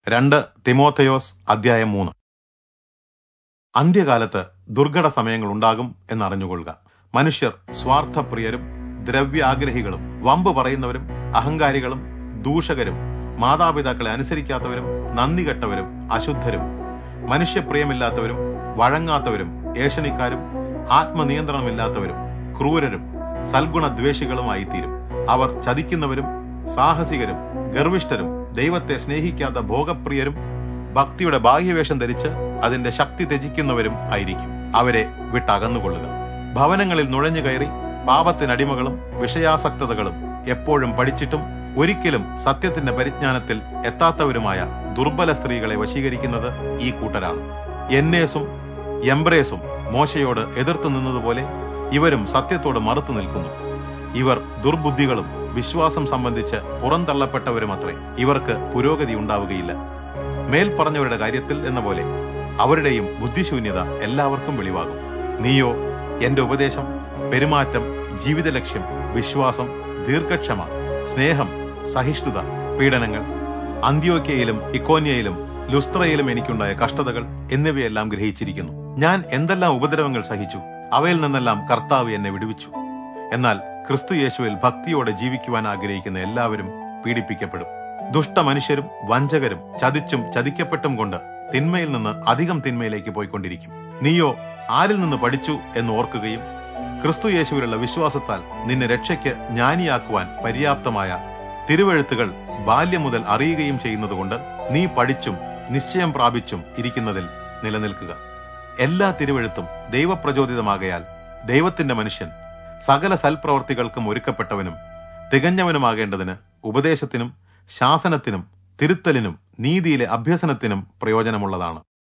രണ്ട് തിമോത്തയോസ് അധ്യായം മൂന്ന് അന്ത്യകാലത്ത് ദുർഘട സമയങ്ങൾ ഉണ്ടാകും എന്നറിഞ്ഞുകൊള്ളുക മനുഷ്യർ സ്വാർത്ഥപ്രിയരും ദ്രവ്യാഗ്രഹികളും വമ്പ് പറയുന്നവരും അഹങ്കാരികളും ദൂഷകരും മാതാപിതാക്കളെ അനുസരിക്കാത്തവരും നന്ദി കെട്ടവരും അശുദ്ധരും മനുഷ്യപ്രിയമില്ലാത്തവരും വഴങ്ങാത്തവരും ഏഷണിക്കാരും ആത്മനിയന്ത്രണമില്ലാത്തവരും ക്രൂരരും സൽഗുണദ്വേഷികളുമായി തീരും അവർ ചതിക്കുന്നവരും സാഹസികരും ഗർവിഷ്ഠരും ദൈവത്തെ സ്നേഹിക്കാത്ത ഭോഗപ്രിയരും ഭക്തിയുടെ ബാഹ്യവേഷം ധരിച്ച് അതിന്റെ ശക്തി ത്യജിക്കുന്നവരും ആയിരിക്കും അവരെ വിട്ടകന്നുകൊള്ളുക ഭവനങ്ങളിൽ നുഴഞ്ഞു കയറി പാപത്തിനടിമകളും വിഷയാസക്തതകളും എപ്പോഴും പഠിച്ചിട്ടും ഒരിക്കലും സത്യത്തിന്റെ പരിജ്ഞാനത്തിൽ എത്താത്തവരുമായ ദുർബല സ്ത്രീകളെ വശീകരിക്കുന്നത് ഈ കൂട്ടരാണ് എന്നേസും എംബ്രേസും മോശയോട് എതിർത്തു നിന്നതുപോലെ ഇവരും സത്യത്തോട് മറുത്തു നിൽക്കുന്നു ഇവർ ദുർബുദ്ധികളും വിശ്വാസം സംബന്ധിച്ച് പുറന്തള്ളപ്പെട്ടവരുമത്രേ ഇവർക്ക് പുരോഗതി ഉണ്ടാവുകയില്ല മേൽ പറഞ്ഞവരുടെ കാര്യത്തിൽ എന്ന പോലെ അവരുടെയും ബുദ്ധിശൂന്യത എല്ലാവർക്കും വെളിവാകും നീയോ എന്റെ ഉപദേശം പെരുമാറ്റം ജീവിത ലക്ഷ്യം വിശ്വാസം ദീർഘക്ഷമ സ്നേഹം സഹിഷ്ണുത പീഡനങ്ങൾ അന്ത്യോക്യയിലും ഇക്കോന്യയിലും ലുസ്ത്രയിലും എനിക്കുണ്ടായ കഷ്ടതകൾ എന്നിവയെല്ലാം ഗ്രഹിച്ചിരിക്കുന്നു ഞാൻ എന്തെല്ലാം ഉപദ്രവങ്ങൾ സഹിച്ചു അവയിൽ നിന്നെല്ലാം കർത്താവ് എന്നെ വിടുവിച്ചു എന്നാൽ ക്രിസ്തു യേശുവിൽ ഭക്തിയോടെ ജീവിക്കുവാൻ ആഗ്രഹിക്കുന്ന എല്ലാവരും പീഡിപ്പിക്കപ്പെടും ദുഷ്ടമനുഷ്യരും വഞ്ചകരും ചതിച്ചും ചതിക്കപ്പെട്ടും കൊണ്ട് തിന്മയിൽ നിന്ന് അധികം തിന്മയിലേക്ക് പോയിക്കൊണ്ടിരിക്കും നീയോ ആരിൽ നിന്ന് പഠിച്ചു എന്ന് ഓർക്കുകയും ക്രിസ്തു യേശുവിലുള്ള വിശ്വാസത്താൽ നിന്നെ രക്ഷയ്ക്ക് ജ്ഞാനിയാക്കുവാൻ പര്യാപ്തമായ തിരുവഴുത്തുകൾ ബാല്യം മുതൽ അറിയുകയും ചെയ്യുന്നതുകൊണ്ട് നീ പഠിച്ചും നിശ്ചയം പ്രാപിച്ചും ഇരിക്കുന്നതിൽ നിലനിൽക്കുക എല്ലാ തിരുവഴുത്തും ദൈവപ്രചോദിതമാകയാൽ ദൈവത്തിന്റെ മനുഷ്യൻ സകല സൽപ്രവർത്തികൾക്കും ഒരുക്കപ്പെട്ടവനും തികഞ്ഞവനുമാകേണ്ടതിന് ഉപദേശത്തിനും ശാസനത്തിനും തിരുത്തലിനും നീതിയിലെ അഭ്യസനത്തിനും പ്രയോജനമുള്ളതാണ്